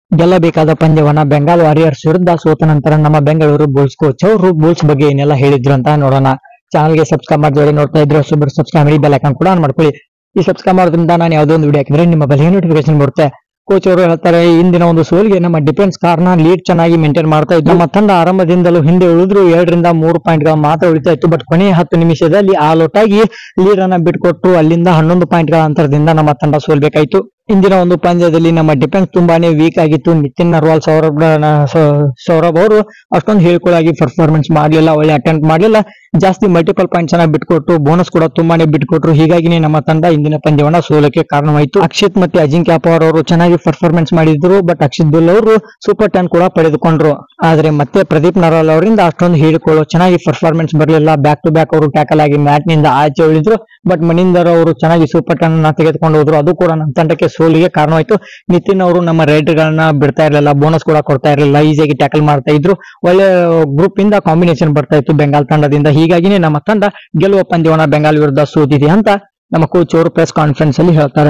ಗೆಲ್ಲಬೇಕಾದ ಪಂದ್ಯವನ್ನ Bengal warriors ವಿರುದ್ಧ ಸೋತ ನಂತರ ನಮ್ಮ ಬೆಂಗಳೂರು ಬುಲ್ಸ್ ಕೋಚ್ ಅವರು ಬುಲ್ಸ್ ಬಗ್ಗೆ ಏನೆಲ್ಲ ಹೇಳಿದ್ರು ಅಂತ ನೋಡೋಣ ಚಾನಲ್ಗೆ ಸಬ್ಸ್ಕ್ರೈಬ್ ಮಾಡಿ ಜೋಡಿ ನೋಡ್ತಾ ಇದ್ರೆ ಸುಬ್ಬರು ಸಬ್ಸ್ಕ್ರೈಬ್ ಮಾಡಿ ಬೆಲ್ ಐಕಾನ್ ಕೂಡ ಆನ್ ಮಾಡ್ಕೊಳ್ಳಿ ಈ ಸಬ್ಸ್ಕ್ರೈಬ್ ಮಾಡೋದ್ರಿಂದ ನಾನು ಯಾವುದೋ ಒಂದು ವಿಡಿಯೋ ಹಾಕಿದ್ರೆ ನಿಮ್ಮ ಬಳಿ ನೋಟಿಫಿಕೇಶನ್ ಬರುತ್ತೆ ಕೋಚ್ ಅವರು ಹೇಳ್ತಾರೆ ಇಂದಿನ ಒಂದು ಸೋಲ್ಗೆ ನಮ್ಮ ಡಿಫೆನ್ಸ್ ಕಾರಣ ಲೀಡ್ ಚೆನ್ನಾಗಿ ಮೇಂಟೈನ್ ಮಾಡ್ತಾ ಇದ್ದು ನಮ್ಮ ತಂಡ ಆರಂಭದಿಂದಲೂ ಹಿಂದೆ ಉಳಿದ್ರು ಎರಡರಿಂದ ಮೂರು ಪಾಯಿಂಟ್ ಗಳ ಮಾತ್ರ ಉಳಿತಾ ಇತ್ತು ಬಟ್ ಕೊನೆಯ ಹತ್ತು ನಿಮಿಷದಲ್ಲಿ ಆಲ್ ಔಟ್ ಆಗಿ ಲೀಡ್ ಅನ್ನ ಬಿಟ್ಕೊಟ್ಟು ಅಲ್ಲಿಂದ ಹನ್ನೊಂದು ಪಾಯಿಂಟ್ ಗಳ ಅಂತರದಿಂದ ನಮ್ಮ ತಂಡ ಸೋಲ್ಬೇಕಾಯ್ತು ಇಂದಿನ ಒಂದು ಪಂದ್ಯದಲ್ಲಿ ನಮ್ಮ ಡಿಫೆನ್ಸ್ ತುಂಬಾನೇ ವೀಕ್ ಆಗಿತ್ತು ನಿತಿನ್ ನರ್ವಾಲ್ ಸೌರಭ್ ಸೌರಭ್ ಅವರು ಅಷ್ಟೊಂದು ಹೇಳ್ಕೊಳ್ಳಾಗಿ ಪರ್ಫಾರ್ಮೆನ್ಸ್ ಮಾಡಲಿಲ್ಲ ಒಳ್ಳೆ ಅಟೆಂಪ್ಟ್ ಮಾಡಲಿಲ್ಲ ಜಾಸ್ತಿ ಮಲ್ಟಿಪಲ್ ಪಾಯಿಂಟ್ಸ್ ಅನ್ನ ಬಿಟ್ಕೊಟ್ರು ಬೋನಸ್ ಕೂಡ ತುಂಬಾನೇ ಬಿಟ್ಕೊಟ್ರು ಹೀಗಾಗಿನೇ ನಮ್ಮ ತಂಡ ಇಂದಿನ ಪಂದ್ಯವನ್ನ ಸೋಲಕ್ಕೆ ಕಾರಣವಾಯಿತು ಅಕ್ಷಿತ್ ಮತ್ತೆ ಅಜಿಂಕ್ಯ ಪವಾರ್ ಅವರು ಚೆನ್ನಾಗಿ ಪರ್ಫಾರ್ಮೆನ್ಸ್ ಮಾಡಿದ್ರು ಬಟ್ ಅಕ್ಷಿತ್ ಬುಲ್ ಅವರು ಸೂಪರ್ ಟೆನ್ ಕೂಡ ಪಡೆದುಕೊಂಡ್ರು ಆದ್ರೆ ಮತ್ತೆ ಪ್ರದೀಪ್ ನರಾಲ್ ಅವರಿಂದ ಅಷ್ಟೊಂದು ಹೇಳಿಕೊಳ್ಳೋ ಚೆನ್ನಾಗಿ ಪರ್ಫಾರ್ಮೆನ್ಸ್ ಬರಲಿಲ್ಲ ಬ್ಯಾಕ್ ಟು ಬ್ಯಾಕ್ ಅವರು ಟ್ಯಾಕಲ್ ಆಗಿ ಮ್ಯಾಚ್ ನಿಂದ ಆಚೆ ಉಳಿದ್ರು ಬಟ್ ಮಣಿಂದರ್ ಅವರು ಚೆನ್ನಾಗಿ ಸೂಪರ್ ಟೆನ್ ಅನ್ನ ತೆಗೆದುಕೊಂಡು ಹೋದ್ರು ಅದು ಕೂಡ ನಮ್ಮ ತಂಡಕ್ಕೆ ಸೋಲಿಗೆ ಕಾರಣವಾಯಿತು ನಿತಿನ್ ಅವರು ನಮ್ಮ ರೈಡರ್ ಗಳನ್ನ ಬಿಡ್ತಾ ಇರಲಿಲ್ಲ ಬೋನಸ್ ಕೂಡ ಕೊಡ್ತಾ ಇರಲಿಲ್ಲ ಈಸಿಯಾಗಿ ಟ್ಯಾಕಲ್ ಮಾಡ್ತಾ ಇದ್ರು ಒಳ್ಳೆ ಗ್ರೂಪ್ ಇಂದ ಕಾಂಬಿನೇಷನ್ ಬರ್ತಾ ಇತ್ತು ಬೆಂಗಾಲ್ ತಂಡದಿಂದ ಹೀಗಾಗಿನೇ ನಮ್ಮ ತಂಡ ಗೆಲ್ಲುವ ಪಂದ್ಯವನ್ನ ಬೆಂಗಾಲ್ ವಿರುದ್ಧ ಸೋತಿದೆ ಅಂತ ನಮ್ಮ ಕೋಚ್ ಅವರು ಪ್ರೆಸ್ ಕಾನ್ಫರೆನ್ಸ್ ಅಲ್ಲಿ ಹೇಳ್ತಾರೆ